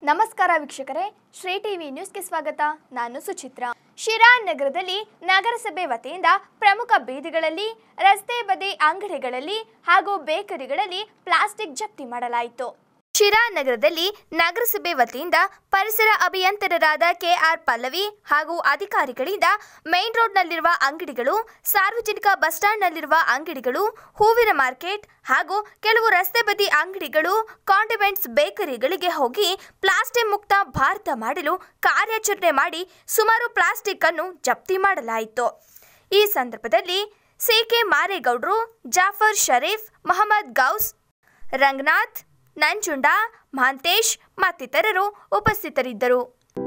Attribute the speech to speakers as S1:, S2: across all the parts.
S1: ನಮಸ್ಕಾರ ವೀಕ್ಷಕರೇ ಶ್ರೀ ಟಿವಿ ನ್ಯೂಸ್ಗೆ ಸ್ವಾಗತ ನಾನು ಸುಚಿತ್ರಾ ಶಿರಾ ನಗರದಲ್ಲಿ ನಗರಸಭೆ ವತಿಯಿಂದ ಪ್ರಮುಖ ಬೀದಿಗಳಲ್ಲಿ ರಸ್ತೆ ಬದಿ ಅಂಗಡಿಗಳಲ್ಲಿ ಹಾಗೂ ಬೇಕರಿಗಳಲ್ಲಿ ಪ್ಲಾಸ್ಟಿಕ್ ಜಪ್ತಿ ಮಾಡಲಾಯಿತು ಶಿರಾ ನಗರದಲ್ಲಿ ನಗರಸಭೆ ವತಿಯಿಂದ ಪರಿಸರ ಅಭಿಯಂತರರಾದ ಕೆಆರ್ ಪಲ್ಲವಿ ಹಾಗೂ ಅಧಿಕಾರಿಗಳಿಂದ ಮೇನ್ ರೋಡ್ನಲ್ಲಿರುವ ಅಂಗಡಿಗಳು ಸಾರ್ವಜನಿಕ ಬಸ್ ಸ್ಟ್ಯಾಂಡ್ನಲ್ಲಿರುವ ಅಂಗಡಿಗಳು ಹೂವಿನ ಮಾರ್ಕೆಟ್ ಹಾಗೂ ಕೆಲವು ರಸ್ತೆ ಬದಿ ಅಂಗಡಿಗಳು ಕಾಂಡಿಮೆಂಟ್ಸ್ ಬೇಕರಿಗಳಿಗೆ ಹೋಗಿ ಪ್ಲಾಸ್ಟಿಕ್ ಮುಕ್ತ ಭಾರತ ಮಾಡಲು ಕಾರ್ಯಾಚರಣೆ ಮಾಡಿ ಸುಮಾರು ಪ್ಲಾಸ್ಟಿಕ್ ಅನ್ನು ಜಪ್ತಿ ಮಾಡಲಾಯಿತು ಈ ಸಂದರ್ಭದಲ್ಲಿ ಸಿಕೆ ಮಾರೇಗೌಡರು ಜಾಫರ್ ಶರೀಫ್ ಮೊಹಮ್ಮದ್ ಗೌಸ್ ರಂಗನಾಥ್ ನಂಜುಂಡ ಮಹಾಂತೇಶ್ ಮತ್ತಿತರರು ಉಪಸ್ಥಿತರಿದ್ದರು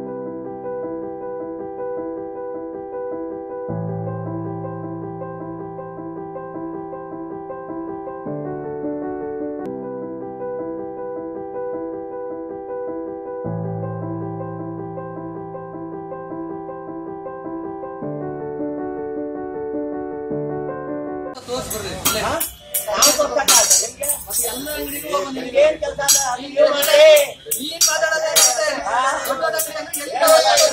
S2: ಏನ್ ಕೆಲಸ ಏನ್ ಮಾಡಿ
S3: ಏನ್ ಮಾತಾಡೋದೇ ಇರುತ್ತೆ? ದೊಡ್ಡ ದೊಡ್ಡ ಅಂಗಡಿ ಅಂದ್ರೆ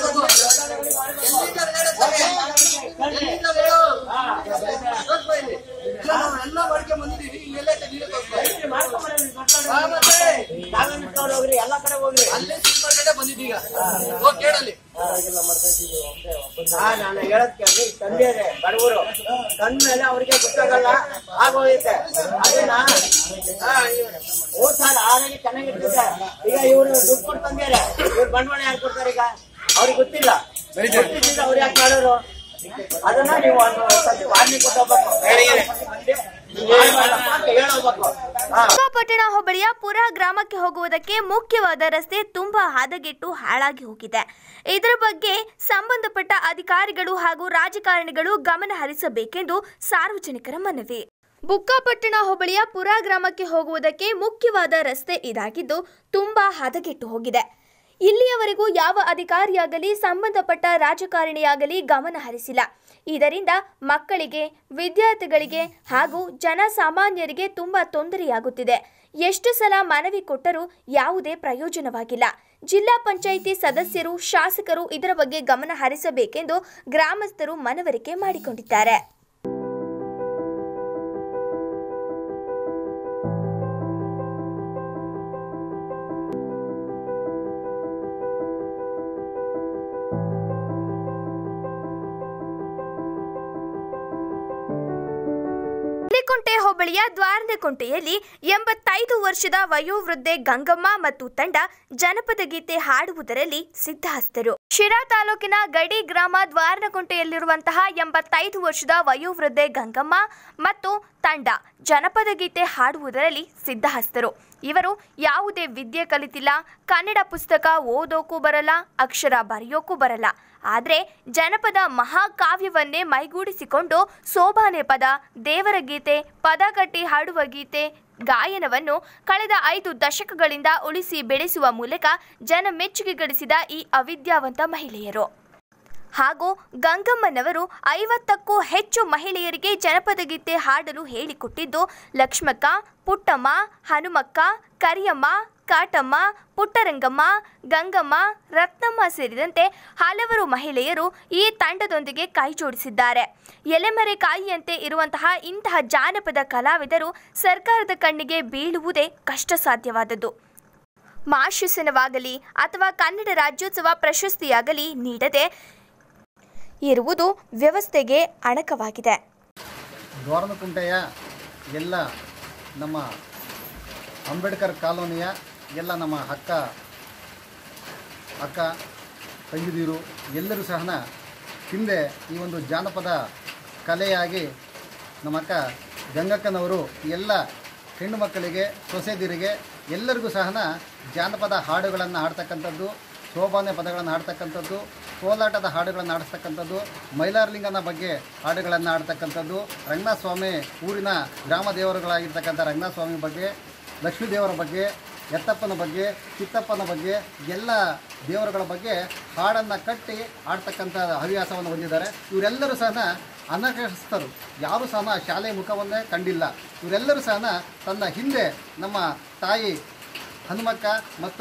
S3: ಎಲ್ಲಿಂದ ಹೇಳು? ಎಲ್ಲಿಂದ ಹೇಳು? ತೋರ್ಸ್ಬಾ ಇಲ್ಲಿ. ಇಲ್ಲ, ನಾವು ಎಲ್ಲ ಮಾಡ್ಕೊಂಡ್ ಬಂದಿದೀವಿ ಇಲ್ಲೆಲ್ಲ ಐತೆ ನೀನೇ ತೋರ್ಸ್ಬಾ. ಹಾ, ಮತ್ತೆ
S2: ನಾವೇ ಬಿಟ್ಕೊಂಡು ಹೋಗ್ರಿ ಎಲ್ಲಾ ಕಡೆ ಹೋಗ್ರಿ
S3: ಅಲ್ಲೇ ಸೀಟ್ ಮಾರ್ಕೆಟೇ ಬಂದಿದ್ದೀಗ ಹೋಗ್ ಕೇಳಲ್ಲಿ
S2: ಹಾ ನಾನು ಹೇಳದ್ ಕೇಳಿ ತಂದೆಯರೆ ಬಡವರು ತಂದ್ಮೇಲೆ ಅವ್ರಿಗೆ ಗೊತ್ತಾಗಲ್ಲ ಆಗೋಯ್ತೆ ಅದನ್ನ ಹಾ, ಇವ್ರು ಹೋದ್ ಸಾಲ ಆರೋಗ್ಯ ಚೆನ್ನಾಗಿರ್ತದೆ ಈಗ ಇವ್ರು ದುಡ್ಡು ಕೊಟ್ಟು ತಂದ್ಯಾರೆ ಇವ್ರು ಬಂಡವಾಳ ಯಾರು ಕೊಡ್ತಾರೆ ಈಗ ಅವ್ರಿಗೆ ಗೊತ್ತಿಲ್ಲ ಗೊತ್ತಿದ್ದಿದ್ರೆ ಅವ್ರು ಯಾಕೆ ಮಾಡೋರು ಅದನ್ನ ನೀವು ಒಂದು ಸತಿ ವಾರ್ನಿಂಗ್ ಕೊಟ್ಟು ಹೋಗ್ಬೇಕು ಮಾಡ್ಬೇಡಪ್ಪ ಅಂತ ಹೇಳೋಗ್ಬೇಕು ಹಾ
S1: ಪಟ್ಟಣ ಹೋಬಳಿಯ ಪುರ ಗ್ರಾಮಕ್ಕೆ ಹೋಗುವುದಕ್ಕೆ ಮುಖ್ಯವಾದ ರಸ್ತೆ ತುಂಬಾ ಹದಗೆಟ್ಟು ಹಾಳಾಗಿ ಹೋಗಿದೆ ಇದರ ಬಗ್ಗೆ ಸಂಬಂಧಪಟ್ಟ ಅಧಿಕಾರಿಗಳು ಹಾಗೂ ರಾಜಕಾರಣಿಗಳು ಗಮನ ಹರಿಸಬೇಕೆಂದು ಸಾರ್ವಜನಿಕರ ಮನವಿ ಬುಕ್ಕಾಪಟ್ಟಣ ಹೋಬಳಿಯ ಪುರ ಗ್ರಾಮಕ್ಕೆ ಹೋಗುವುದಕ್ಕೆ ಮುಖ್ಯವಾದ ರಸ್ತೆ ಇದಾಗಿದ್ದು ತುಂಬಾ ಹದಗೆಟ್ಟು ಹೋಗಿದೆ ಇಲ್ಲಿಯವರೆಗೂ ಯಾವ ಅಧಿಕಾರಿಯಾಗಲಿ ಸಂಬಂಧಪಟ್ಟ ರಾಜಕಾರಣಿಯಾಗಲಿ ಗಮನ ಹರಿಸಿಲ್ಲ ಇದರಿಂದ ಮಕ್ಕಳಿಗೆ ವಿದ್ಯಾರ್ಥಿಗಳಿಗೆ ಹಾಗೂ ಜನಸಾಮಾನ್ಯರಿಗೆ ತುಂಬಾ ತೊಂದರೆಯಾಗುತ್ತಿದೆ ಎಷ್ಟು ಸಲ ಮನವಿ ಕೊಟ್ಟರೂ ಯಾವುದೇ ಪ್ರಯೋಜನವಾಗಿಲ್ಲ ಜಿಲ್ಲಾ ಪಂಚಾಯಿತಿ ಸದಸ್ಯರು ಶಾಸಕರು ಇದರ ಬಗ್ಗೆ ಗಮನ ಹರಿಸಬೇಕೆಂದು ಗ್ರಾಮಸ್ಥರು ಮನವರಿಕೆ ಮಾಡಿಕೊಂಡಿದ್ದಾರೆ ಹುಲಿಕುಂಟೆ ಹೋಬಳಿಯ ದ್ವಾರನೆಕುಂಟೆಯಲ್ಲಿ ಎಂಬತ್ತೈದು ವರ್ಷದ ವಯೋವೃದ್ಧೆ ಗಂಗಮ್ಮ ಮತ್ತು ತಂಡ ಜನಪದ ಗೀತೆ ಹಾಡುವುದರಲ್ಲಿ ಸಿದ್ಧಹಸ್ತರು ಶಿರಾ ತಾಲೂಕಿನ ಗಡಿ ಗ್ರಾಮ ದ್ವಾರನಕುಂಟೆಯಲ್ಲಿರುವಂತಹ ಎಂಬತ್ತೈದು ವರ್ಷದ ವಯೋವೃದ್ಧೆ ಗಂಗಮ್ಮ ಮತ್ತು ತಂಡ ಜನಪದ ಗೀತೆ ಹಾಡುವುದರಲ್ಲಿ ಸಿದ್ಧಹಸ್ತರು ಇವರು ಯಾವುದೇ ವಿದ್ಯೆ ಕಲಿತಿಲ್ಲ ಕನ್ನಡ ಪುಸ್ತಕ ಓದೋಕ್ಕೂ ಬರಲ್ಲ ಅಕ್ಷರ ಬರೆಯೋಕ್ಕೂ ಬರಲ್ಲ ಆದರೆ ಜನಪದ ಮಹಾಕಾವ್ಯವನ್ನೇ ಮೈಗೂಡಿಸಿಕೊಂಡು ಸೋಬಾನೆ ಪದ ದೇವರ ಗೀತೆ ಪದ ಕಟ್ಟಿ ಹಾಡುವ ಗೀತೆ ಗಾಯನವನ್ನು ಕಳೆದ ಐದು ದಶಕಗಳಿಂದ ಉಳಿಸಿ ಬೆಳೆಸುವ ಮೂಲಕ ಜನ ಮೆಚ್ಚುಗೆ ಗಳಿಸಿದ ಈ ಅವಿದ್ಯಾವಂತ ಮಹಿಳೆಯರು ಹಾಗೂ ಗಂಗಮ್ಮನವರು ಐವತ್ತಕ್ಕೂ ಹೆಚ್ಚು ಮಹಿಳೆಯರಿಗೆ ಜನಪದ ಗೀತೆ ಹಾಡಲು ಹೇಳಿಕೊಟ್ಟಿದ್ದು ಲಕ್ಷ್ಮಕ್ಕ ಪುಟ್ಟಮ್ಮ ಹನುಮಕ್ಕ ಕರಿಯಮ್ಮ ಕಾಟಮ್ಮ ಪುಟ್ಟರಂಗಮ್ಮ ಗಂಗಮ್ಮ ರತ್ನಮ್ಮ ಸೇರಿದಂತೆ ಹಲವರು ಮಹಿಳೆಯರು ಈ ತಂಡದೊಂದಿಗೆ ಕೈ ಜೋಡಿಸಿದ್ದಾರೆ ಎಲೆಮರೆ ಕಾಯಿಯಂತೆ ಇರುವಂತಹ ಇಂತಹ ಜಾನಪದ ಕಲಾವಿದರು ಸರ್ಕಾರದ ಕಣ್ಣಿಗೆ ಬೀಳುವುದೇ ಕಷ್ಟ ಸಾಧ್ಯವಾದದ್ದು ಮಾಶಿಸನವಾಗಲಿ ಅಥವಾ ಕನ್ನಡ ರಾಜ್ಯೋತ್ಸವ ಪ್ರಶಸ್ತಿಯಾಗಲಿ ನೀಡದೆ ಇರುವುದು ವ್ಯವಸ್ಥೆಗೆ ಅಣಕವಾಗಿದೆ
S4: ದ್ವಾರದಕುಂಟೆಯ ಎಲ್ಲ ನಮ್ಮ ಅಂಬೇಡ್ಕರ್ ಕಾಲೋನಿಯ ಎಲ್ಲ ನಮ್ಮ ಅಕ್ಕ ಅಕ್ಕ ತಂಗಿದೀರು ಎಲ್ಲರೂ ಸಹ ಹಿಂದೆ ಈ ಒಂದು ಜಾನಪದ ಕಲೆಯಾಗಿ ನಮ್ಮ ಅಕ್ಕ ಗಂಗಕ್ಕನವರು ಎಲ್ಲ ಹೆಣ್ಣು ಮಕ್ಕಳಿಗೆ ಸೊಸೆದಿರಿಗೆ ಎಲ್ಲರಿಗೂ ಸಹ ಜಾನಪದ ಹಾಡುಗಳನ್ನು ಹಾಡ್ತಕ್ಕಂಥದ್ದು ಶೋಭಾನೆ ಪದಗಳನ್ನು ಹಾಡ್ತಕ್ಕಂಥದ್ದು ಕೋಲಾಟದ ಹಾಡುಗಳನ್ನು ಆಡಿಸ್ತಕ್ಕಂಥದ್ದು ಮೈಲಾರಲಿಂಗನ ಬಗ್ಗೆ ಹಾಡುಗಳನ್ನು ಆಡ್ತಕ್ಕಂಥದ್ದು ರಂಗನಾಥ ಸ್ವಾಮಿ ಊರಿನ ಗ್ರಾಮ ದೇವರುಗಳಾಗಿರ್ತಕ್ಕಂಥ ರಂಗನಾಥ ಸ್ವಾಮಿ ಬಗ್ಗೆ ಲಕ್ಷ್ಮೀ ದೇವರ ಬಗ್ಗೆ ಎತ್ತಪ್ಪನ ಬಗ್ಗೆ ಚಿತ್ತಪ್ಪನ ಬಗ್ಗೆ ಎಲ್ಲ ದೇವರುಗಳ ಬಗ್ಗೆ ಹಾಡನ್ನು ಕಟ್ಟಿ ಆಡ್ತಕ್ಕಂಥ ಹವ್ಯಾಸವನ್ನು ಹೊಂದಿದ್ದಾರೆ ಇವರೆಲ್ಲರೂ ಸಹ ಅನಕ್ಷಸ್ಥರು ಯಾರೂ ಸಹ ಶಾಲೆ ಮುಖವನ್ನೇ ಕಂಡಿಲ್ಲ ಇವರೆಲ್ಲರೂ ಸಹ ತನ್ನ ಹಿಂದೆ ನಮ್ಮ ತಾಯಿ ಹನುಮಕ್ಕ ಮತ್ತು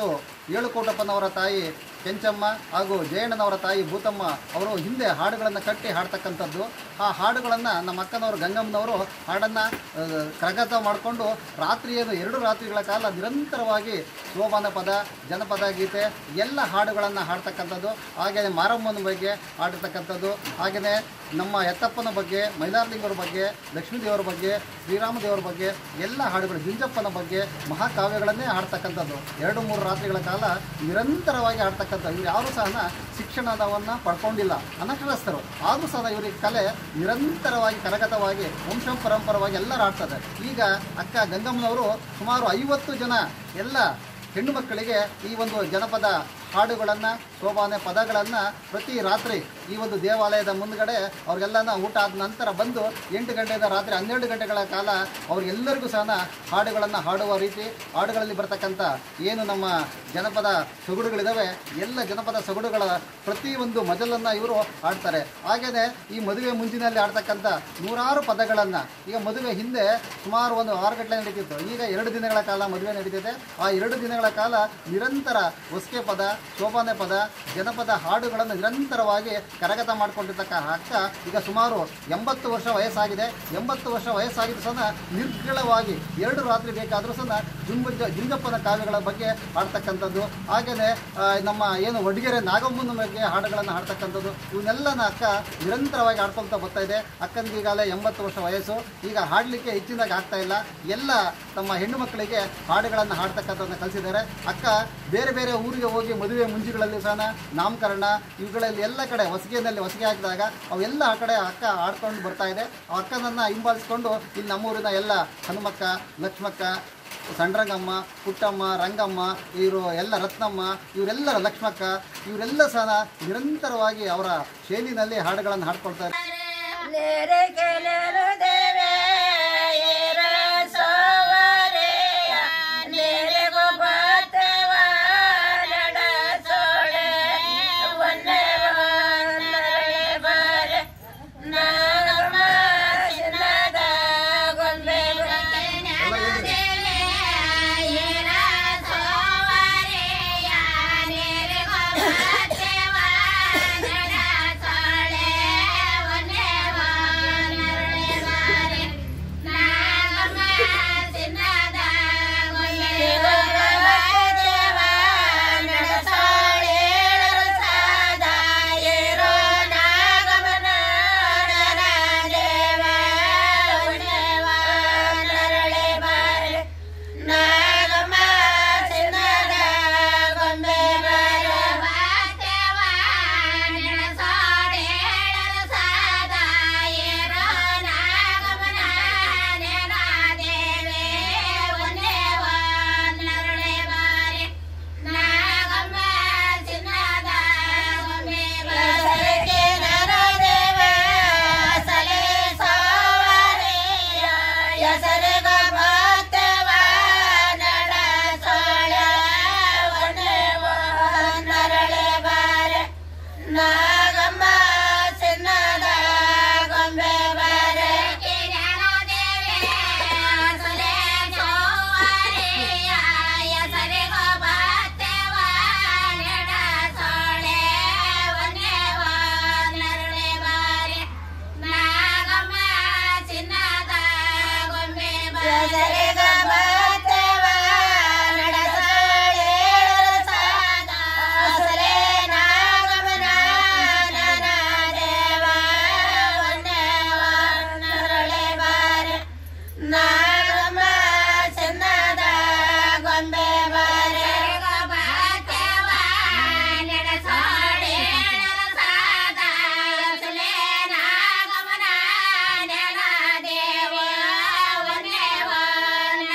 S4: ಏಳುಕೋಟಪ್ಪನವರ ತಾಯಿ ಕೆಂಚಮ್ಮ ಹಾಗೂ ಜಯಣ್ಣನವರ ತಾಯಿ ಭೂತಮ್ಮ ಅವರು ಹಿಂದೆ ಹಾಡುಗಳನ್ನು ಕಟ್ಟಿ ಹಾಡ್ತಕ್ಕಂಥದ್ದು ಆ ಹಾಡುಗಳನ್ನು ನಮ್ಮ ಅಕ್ಕನವರು ಗಂಗಮ್ಮನವರು ಹಾಡನ್ನು ಕರಗತ ಮಾಡಿಕೊಂಡು ರಾತ್ರಿ ಏನು ಎರಡು ರಾತ್ರಿಗಳ ಕಾಲ ನಿರಂತರವಾಗಿ ಸೋಬಾನ ಪದ ಜನಪದ ಗೀತೆ ಎಲ್ಲ ಹಾಡುಗಳನ್ನು ಹಾಡ್ತಕ್ಕಂಥದ್ದು ಹಾಗೆಯೇ ಮಾರಮ್ಮನ ಬಗ್ಗೆ ಹಾಡ್ತಕ್ಕಂಥದ್ದು ಹಾಗೆಯೇ ನಮ್ಮ ಎತ್ತಪ್ಪನ ಬಗ್ಗೆ ಮೈಲಾರಲಿಂಗರ ಬಗ್ಗೆ ಲಕ್ಷ್ಮೀ ದೇವರ ಬಗ್ಗೆ ಶ್ರೀರಾಮ ದೇವರ ಬಗ್ಗೆ ಎಲ್ಲ ಹಾಡುಗಳು ಗಿಂಜಪ್ಪನ ಬಗ್ಗೆ ಮಹಾಕಾವ್ಯಗಳನ್ನೇ ಹಾಡ್ತಕ್ಕಂಥದ್ದು ಎರಡು ಮೂರು ರಾತ್ರಿಗಳ ಕಾಲ ನಿರಂತರವಾಗಿ ಹಾಡ್ತಕ್ಕಂಥ ಇವ್ರು ಯಾರೂ ಸಹ ಶಿಕ್ಷಣದವನ್ನು ಪಡ್ಕೊಂಡಿಲ್ಲ ಅನಕ್ಷರಸ್ಥರು ಆದರೂ ಸಹ ಇವರಿಗೆ ಕಲೆ ನಿರಂತರವಾಗಿ ಕರಗತವಾಗಿ ವಂಶ ಪರಂಪರವಾಗಿ ಎಲ್ಲರೂ ಆಡ್ತಾರೆ ಈಗ ಅಕ್ಕ ಗಂಗಮ್ಮನವರು ಸುಮಾರು ಐವತ್ತು ಜನ ಎಲ್ಲ ಹೆಣ್ಣು ಮಕ್ಕಳಿಗೆ ಈ ಒಂದು ಜನಪದ ಹಾಡುಗಳನ್ನು ಶೋಭಾನೆ ಪದಗಳನ್ನು ಪ್ರತಿ ರಾತ್ರಿ ಈ ಒಂದು ದೇವಾಲಯದ ಮುಂದ್ಗಡೆ ಅವ್ರಿಗೆಲ್ಲನ ಊಟ ಆದ ನಂತರ ಬಂದು ಎಂಟು ಗಂಟೆಯಿಂದ ರಾತ್ರಿ ಹನ್ನೆರಡು ಗಂಟೆಗಳ ಕಾಲ ಅವ್ರಿಗೆಲ್ಲರಿಗೂ ಸಹ ಹಾಡುಗಳನ್ನು ಹಾಡುವ ರೀತಿ ಹಾಡುಗಳಲ್ಲಿ ಬರ್ತಕ್ಕಂಥ ಏನು ನಮ್ಮ ಜನಪದ ಸೊಗಡುಗಳಿದ್ದಾವೆ ಎಲ್ಲ ಜನಪದ ಸೊಗಡುಗಳ ಪ್ರತಿಯೊಂದು ಮಜಲನ್ನು ಇವರು ಹಾಡ್ತಾರೆ ಹಾಗೆಯೇ ಈ ಮದುವೆ ಮುಂಚಿನಲ್ಲಿ ಆಡ್ತಕ್ಕಂಥ ನೂರಾರು ಪದಗಳನ್ನು ಈಗ ಮದುವೆ ಹಿಂದೆ ಸುಮಾರು ಒಂದು ಆರು ಗಂಟೆ ನಡೀತಿತ್ತು ಈಗ ಎರಡು ದಿನಗಳ ಕಾಲ ಮದುವೆ ನಡೀತಿದೆ ಆ ಎರಡು ದಿನಗಳ ಕಾಲ ನಿರಂತರ ಹೊಸ್ಕೆ ಪದ ಶೋಭಾನೆ ಪದ ಜನಪದ ಹಾಡುಗಳನ್ನು ನಿರಂತರವಾಗಿ ಕರಗತ ಮಾಡಿಕೊಂಡಿರ್ತಕ್ಕ ಅಕ್ಕ ಈಗ ಸುಮಾರು ಎಂಬತ್ತು ವರ್ಷ ವಯಸ್ಸಾಗಿದೆ ಎಂಬತ್ತು ವರ್ಷ ವಯಸ್ಸಾಗಿದ್ದು ಸಹ ನಿರ್ಗಳವಾಗಿ ಎರಡು ರಾತ್ರಿ ಬೇಕಾದರೂ ಸಹ ಜುಂಬುಜ್ಜ ಜುಂಜಪ್ಪನ ಕಾವ್ಯಗಳ ಬಗ್ಗೆ ಹಾಡ್ತಕ್ಕಂಥದ್ದು ಹಾಗೆಯೇ ಆ, ನಮ್ಮ ಏನು ಒಡಿಗೆರೆ ನಾಗಮ್ಮನ ಬಗ್ಗೆ ಹಾಡುಗಳನ್ನು ಹಾಡ್ತಕ್ಕಂಥದ್ದು ಇವನ್ನೆಲ್ಲನ ಅಕ್ಕ ನಿರಂತರವಾಗಿ ಹಾಡ್ಕೊಳ್ತಾ ಬರ್ತಾ ಇದೆ ಅಕ್ಕನಿಗೆ ಈಗಾಗಲೇ ಎಂಬತ್ತು ವರ್ಷ ವಯಸ್ಸು ಈಗ ಹಾಡಲಿಕ್ಕೆ ಹೆಚ್ಚಿನಾಗಿ ಆಗ್ತಾ ಇಲ್ಲ ಎಲ್ಲ ತಮ್ಮ ಹೆಣ್ಣು ಮಕ್ಕಳಿಗೆ ಹಾಡುಗಳನ್ನು ಹಾಡ್ತಕ್ಕಂಥದ್ದನ್ನ ಕಲಿಸಿದ್ದಾರೆ ಅಕ್ಕ ಬೇರೆ ಬೇರೆ ಊರಿಗೆ ಹೋಗಿ ಮದುವೆ ಮುಂಜಿಗಳಲ್ಲಿ ಸಹ ನಾಮಕರಣ ಇವುಗಳಲ್ಲಿ ಎಲ್ಲ ಕಡೆ ಹೊಸಿಗೆನಲ್ಲಿ ಹೊಸಿಗೆ ಹಾಕಿದಾಗ ಅವೆಲ್ಲ ಆ ಕಡೆ ಅಕ್ಕ ಆಡ್ಕೊಂಡು ಬರ್ತಾ ಇದೆ ಆ ಅಕ್ಕನನ್ನು ಹಿಂಬಾಲಿಸ್ಕೊಂಡು ಇಲ್ಲಿ ನಮ್ಮೂರಿನ ಎಲ್ಲ ಹನುಮಕ್ಕ ಲಕ್ಷ್ಮಕ್ಕ ಸಂಡ್ರಂಗಮ್ಮ ಪುಟ್ಟಮ್ಮ ರಂಗಮ್ಮ ಇವರು ಎಲ್ಲ ರತ್ನಮ್ಮ ಇವರೆಲ್ಲರ ಲಕ್ಷ್ಮಕ್ಕ ಇವರೆಲ್ಲ ಸಹ ನಿರಂತರವಾಗಿ ಅವರ ಶೈಲಿನಲ್ಲಿ ಹಾಡುಗಳನ್ನು ಹಾಡ್ಕೊಳ್ತಾರೆ
S5: ನೇರೆ ಕೆಲೆರು ದೇವೆ ಏರ ಸೋವರೆಯ ನೇರೆ ಗೊಬ್ಬತ್ತವ ನಡ ಸೋಳೆ ಒನ್ನೆ ನರಳೆ ಬಾರೆ ನಾಗಮ್ಮ ಚಿನ್ನದ ಗೊಂಬೆ ಏರ ಸೋವರೆಯ ನೇರೆ ಗೊಬ್ಬತ್ತವ ನಡ ಸೋಳೆ ಒನ್ನೆ ನರಳೆ ಬಾರೆ ನಾಗಮ್ಮ ಚಿನ್ನದ ಗೊಂಬೆ ಗೊಬ್ಬತ್ತವ ನಡ ಸೋಳೆ ಸಾದ ಏರೋ ನಾಗಮನ ನರ ದೇವ ಒನ್ನೆವ ನರಳೆ ಬಾರೆ ನಾಗಮ್ಮ ಚಿನ್ನದ ಗೊಂಬೆ ಬರ ಬಾತೆವ ನೆನಸಾಡೆ ಸಾದ ಏರೋ ನಾಗಮನ ನೆನ ದೇವೆ ಒನ್ನೆವ ನರಳೆ ಬಾರೆ ನಾಗಮ್ಮ ಚಿನ್ನದ ಗೊಂಬೆ ಬರಕ್ಕೆ ನರದೇವ ಸಲೆ ಸಾವರೆಯ ಹೆಸರಿಗ ಭಕ್ತವ ನಡ ಸೊಳ ಒಣವ ನರಳೆ ಬಾರೆ ನಾಗಮ್ಮ ಚಿನ್ನದ ಗೊಂಬೆ ಬಾರೆ ಸಲೆ ಸೋವರೆಯ ಹೆಸರಿಗ ಭಕ್ತವ ನಡ ಸೊಳೆ ಒಣವ ನರಳೆ ಬಾರೆ ನಾಗಮ್ಮ ಚಿನ್ನದ ಗೊಂಬೆ ಬಸರೆಗ ಬತ್ತವ ನಡಸಾಳೆ ಸಾದ ಸಲೆ ನಾಗಮನ ನನ ದೇವ ಒನ್ನೆವ ನರಳೆ ಬಾರೆ ನಾಗಮ್ಮ ಚಿನ್ನದ ಗೊಂಬೆ ಬಾರೆ ಬತ್ತವ ನಡಸಾಳೆ ಸಾದ ಸಲೆ ನಾಗಮನ ನೆನ ದೇವ ಒನ್ನೆವ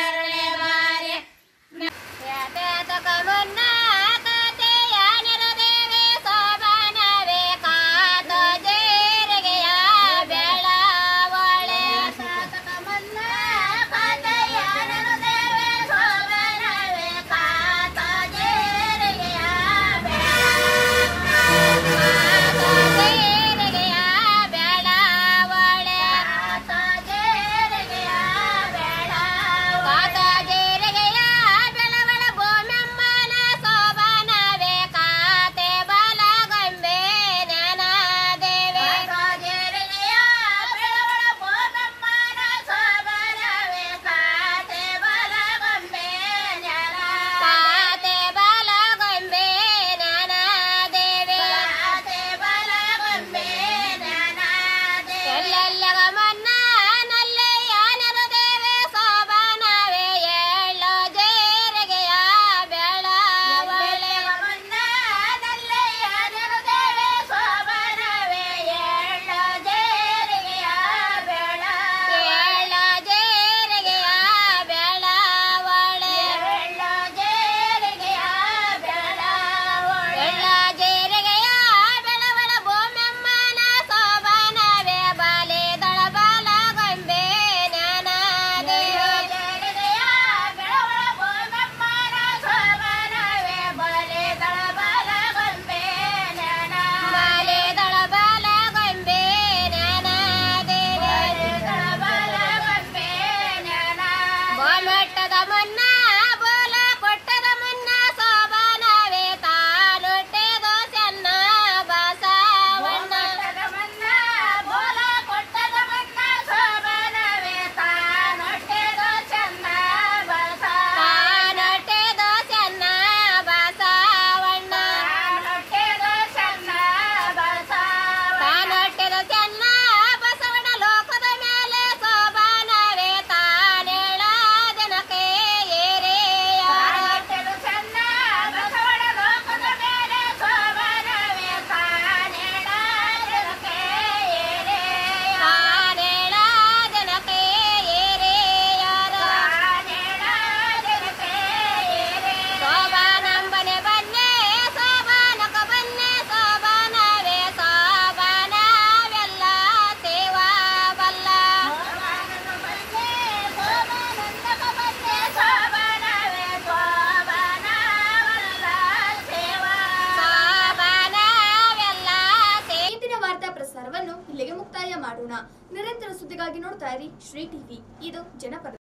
S1: ಸುದ್ದಿಗಾಗಿ ನೋಡ್ತಾ ಇರಿ ಶ್ರೀ ಟಿವಿ ಇದು ಜನಪದ